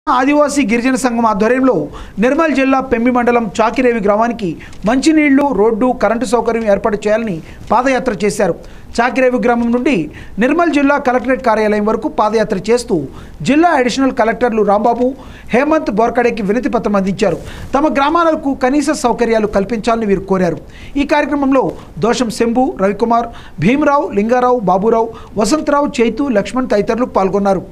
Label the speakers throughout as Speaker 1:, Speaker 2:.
Speaker 1: ఆదివాసీ గిరిజన సంఘం ఆధ్వర్యంలో నిర్మల్ జిల్లా పెంబి మండలం చాకిరేవి గ్రామానికి మంచినీళ్లు రోడ్డు కరెంటు సౌకర్యం ఏర్పాటు చేయాలని పాదయాత్ర చేశారు చాకిరేవి గ్రామం నుండి నిర్మల్ జిల్లా కలెక్టరేట్ కార్యాలయం వరకు పాదయాత్ర చేస్తూ జిల్లా అడిషనల్ కలెక్టర్లు రాంబాబు హేమంత్ బోర్కడేకి వినతి పత్రం అందించారు తమ గ్రామాలకు కనీస సౌకర్యాలు కల్పించాలని వీరు కోరారు ఈ కార్యక్రమంలో దోషం శంభు రవికుమార్ భీమరావు లింగారావు బాబురావు వసంతరావు చైతు లక్ష్మణ్ తదితరులు పాల్గొన్నారు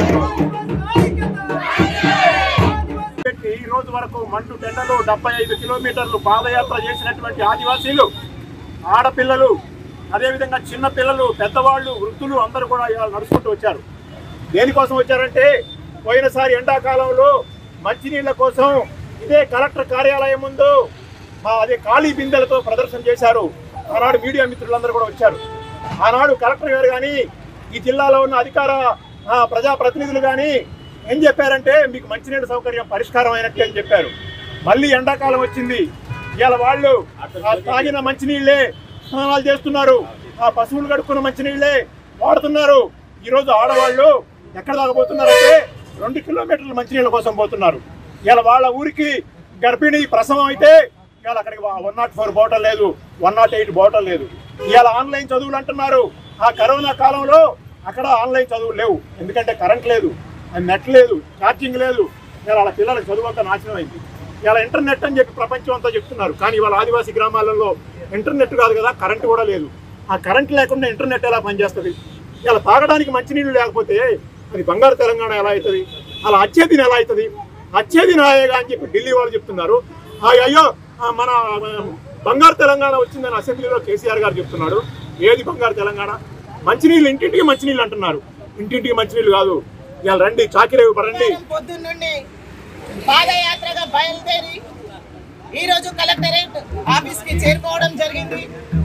Speaker 2: పెట్టి ఈ రోజు వరకు మండు టెండలు డెబ్బై ఐదు కిలోమీటర్లు పాదయాత్ర చేసినటువంటి ఆదివాసీలు ఆడపిల్లలు అదేవిధంగా చిన్న పిల్లలు పెద్దవాళ్ళు వృద్ధులు అందరూ కూడా ఇవాళ నడుచుకుంటూ వచ్చారు దేనికోసం వచ్చారంటే పోయినసారి ఎండాకాలంలో మంచినీళ్ళ కోసం ఇదే కలెక్టర్ కార్యాలయం ముందు మా అదే ఖాళీ బిందెలతో ప్రదర్శన చేశారు ఆనాడు మీడియా మిత్రులందరూ కూడా వచ్చారు ఆనాడు కలెక్టర్ గారు కానీ ఈ జిల్లాలో ఉన్న అధికార ఆ, ప్రజాప్రతినిధులు కానీ ఏం చెప్పారంటే మీకు మంచినీళ్ళ సౌకర్యం పరిష్కారం అయినట్టే అని చెప్పారు మళ్ళీ ఎండాకాలం వచ్చింది ఇవాళ వాళ్ళు ఆ తాగిన మంచినీళ్ళే స్నానాలు చేస్తున్నారు ఆ పశువులు కడుక్కున్న మంచినీళ్ళే వాడుతున్నారు ఈరోజు ఆడవాళ్ళు ఎక్కడ తాగబోతున్నారంటే రెండు కిలోమీటర్ల మంచినీళ్ళ కోసం పోతున్నారు ఇలా వాళ్ళ ఊరికి గర్భిణి ప్రసవం అయితే ఇవాళ అక్కడికి వన్ నాట్ ఫోర్ బాటల్ లేదు వన్ నాట్ ఎయిట్ బాటల్ లేదు ఇవాళ ఆన్లైన్ చదువులు అంటున్నారు ఆ కరోనా కాలంలో అక్కడ ఆన్లైన్ చదువులు లేవు ఎందుకంటే కరెంట్ లేదు నెట్ లేదు ఛార్జింగ్ లేదు ఇలా వాళ్ళ పిల్లలకు చదువు అంతా నాశనం అయింది ఇలా ఇంటర్నెట్ అని చెప్పి ప్రపంచం అంతా చెప్తున్నారు కానీ ఇవాళ ఆదివాసీ గ్రామాలలో ఇంటర్నెట్ కాదు కదా కరెంట్ కూడా లేదు ఆ కరెంట్ లేకుండా ఇంటర్నెట్ ఎలా పనిచేస్తుంది ఇలా తాగడానికి మంచినీళ్ళు లేకపోతే అది బంగారు తెలంగాణ ఎలా అవుతుంది అలా అచ్చేదిన ఎలా అవుతుంది అచ్చేదిన ఆయేగా అని చెప్పి ఢిల్లీ వాళ్ళు చెప్తున్నారు ఆ అయ్యో ఆ మన ఆ, బంగారు తెలంగాణ వచ్చిందని అసెంబ్లీలో కేసీఆర్ గారు చెప్తున్నాడు ఏది బంగారు తెలంగాణ మంచినీళ్ళు ఇంటింటికి మంచినీళ్ళు అంటున్నారు ఇంటింటికి మంచినీళ్ళు కాదు ఇవాళ రండి చాకిరేవి రండి
Speaker 3: పొద్దున్నుండి పాదయాత్రగా బయలుదేరి ఈరోజు కలెక్టరేట్ ఆఫీస్ కి చేరుకోవడం జరిగింది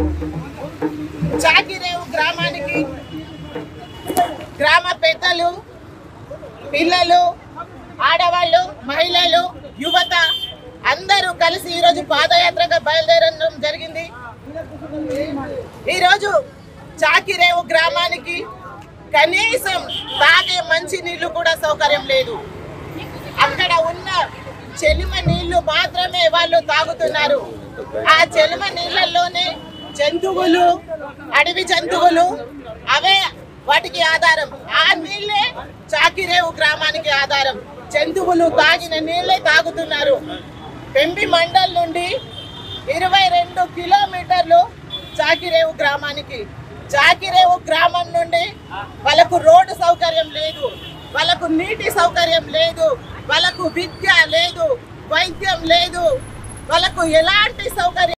Speaker 3: చాకిరేవు గ్రామానికి గ్రామ పెద్దలు పిల్లలు ఆడవాళ్ళు మహిళలు యువత అందరూ కలిసి ఈరోజు పాదయాత్రగా బయలుదేరడం జరిగింది ఈరోజు చాకిరేవు గ్రామానికి కనీసం తాగే మంచి నీళ్లు కూడా సౌకర్యం లేదు అక్కడ ఉన్న చెలిమ నీళ్లు మాత్రమే వాళ్ళు తాగుతున్నారు ఆ చెలిమ నీళ్ళల్లోనే జంతువులు అడవి జంతువులు అవే వాటికి ఆధారం ఆ నీళ్ళే చాకిరేవు గ్రామానికి ఆధారం జంతువులు తాగిన నీళ్ళే తాగుతున్నారు పెంబి మండల్ నుండి ఇరవై రెండు కిలోమీటర్లు చాకిరేవు గ్రామానికి చాకిరేవు గ్రామం నుండి వాళ్ళకు రోడ్డు సౌకర్యం లేదు వాళ్ళకు నీటి సౌకర్యం లేదు వాళ్ళకు విద్య లేదు వైద్యం లేదు వాళ్ళకు ఎలాంటి సౌకర్యం